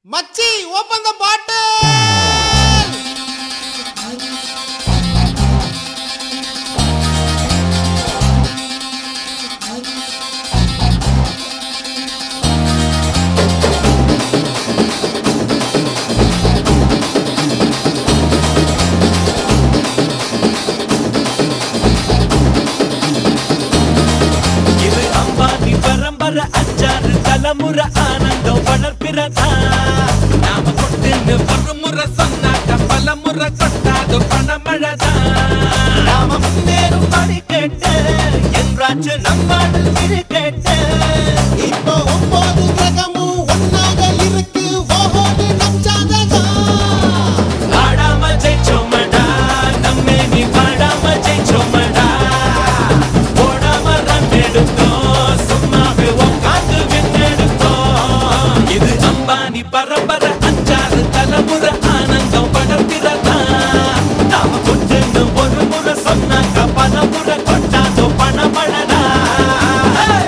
மச்சி open the பாட்டில் இது அம்பானி பரம்பரை அஞ்சாறு தலைமுறை ஆனந்தம் வளர்ப்பிறதா நாம கொண்டு ஒரு முறை சொன்னாக்க பல முறை கொட்டாது பணமழதா நாம முன்னேறும் படி கேட்டு என்றாச்சு நம்மாடல் விழி கேட்டு இப்போ ஒன்பது கிரகமும் ஒன்னாக இருக்கு ஓஹோடு நம் ஜாதகம் ஆடாம ஜெயிச்சோமடா நம்மே நீ பாடாம ஜெயிச்சோமடா ஓடாம ரன் எடுத்தோம் சும்மாவே உட்காந்து விண்ணெடுத்தோம் இது அம்பானி பரம்பரை அஞ்சாறு தலைமுறை ஆனந்தம் படர்கிறதா நாம கொண்டு ஒரு முறை சொன்னாக்க பல முறை கொண்டாதோ பணமழடா Hey!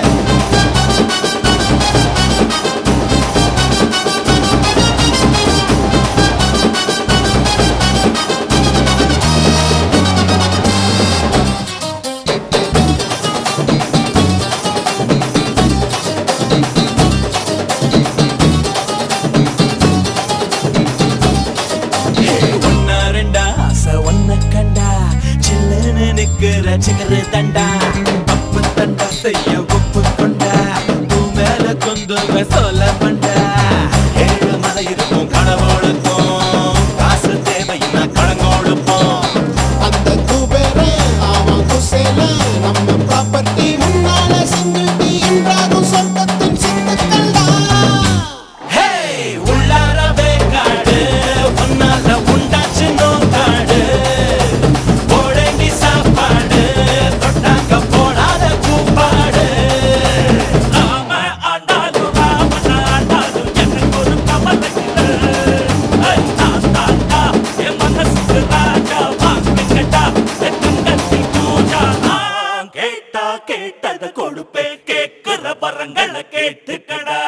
ஒன்னா ரெண்டா ஆசை ஒன்ன கண்டா சில்லுன்னு நிக்கிற சிகரு தண்டா பப்பு தண்டா செய்ய ஒப்பு கொண்டா பூ மேல கொண்டு சொல்ல பண்டா ஏழு மலை இருக்கும் கடவுளுக்கும் காசு தேவைன்னா கடங்கோடுப்போம் அந்த குபேரே அவன் குசேல நம்ம ப்ராப்பர்ட்டி முன்னால சிங்கிள் டீ என்றாகும் சொர்க்கத்தின் சித்துக்கள்டா ஹே உள்ளாரவே காடு ஒன்னால உண்டாச்சு நோக்காடு போடேண்டி சாப்பாடு தொட்டாங்க போடாத கூப்பாடு நாம ஆண்டாலும் ராமன் ஆண்டாலும் எனக்கு ஒரு கவலை இல்லை நான் தாண்டா என் மனசுக்கு ராஜா வாங்க கேட்டா எத்தங்கத்தி பூஜா நான் கேட்டா கேட்டதை கொடுப்பேன் கேட்கிற வரங்களை கேட்டுக்கடா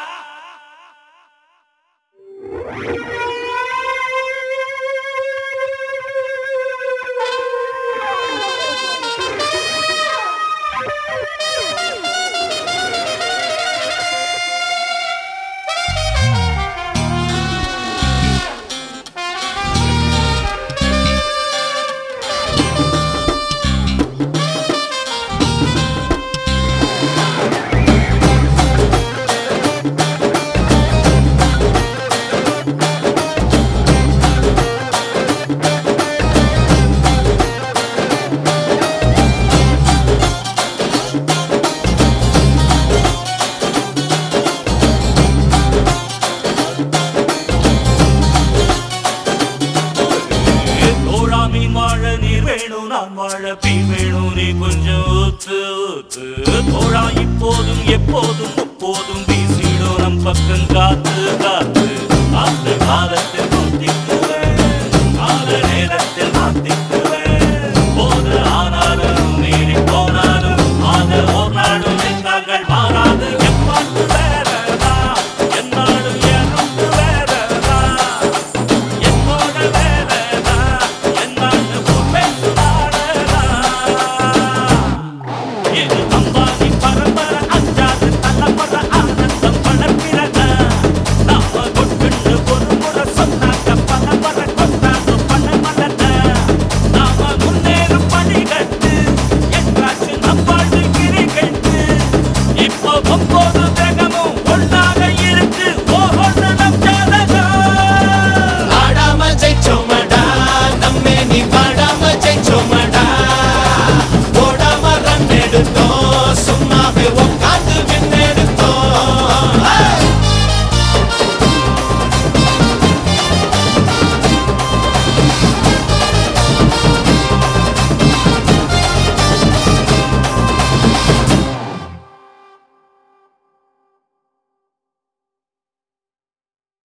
தோழா மீன் வாழ நீர் வேணும் நான் வாழ பீ வேணும் நீ கொஞ்சம் ஊத்து ஊத்து தோழா இப்போதும் எப்போதும் முப்போதும் வீசிடும் நம் பக்கம் காத்து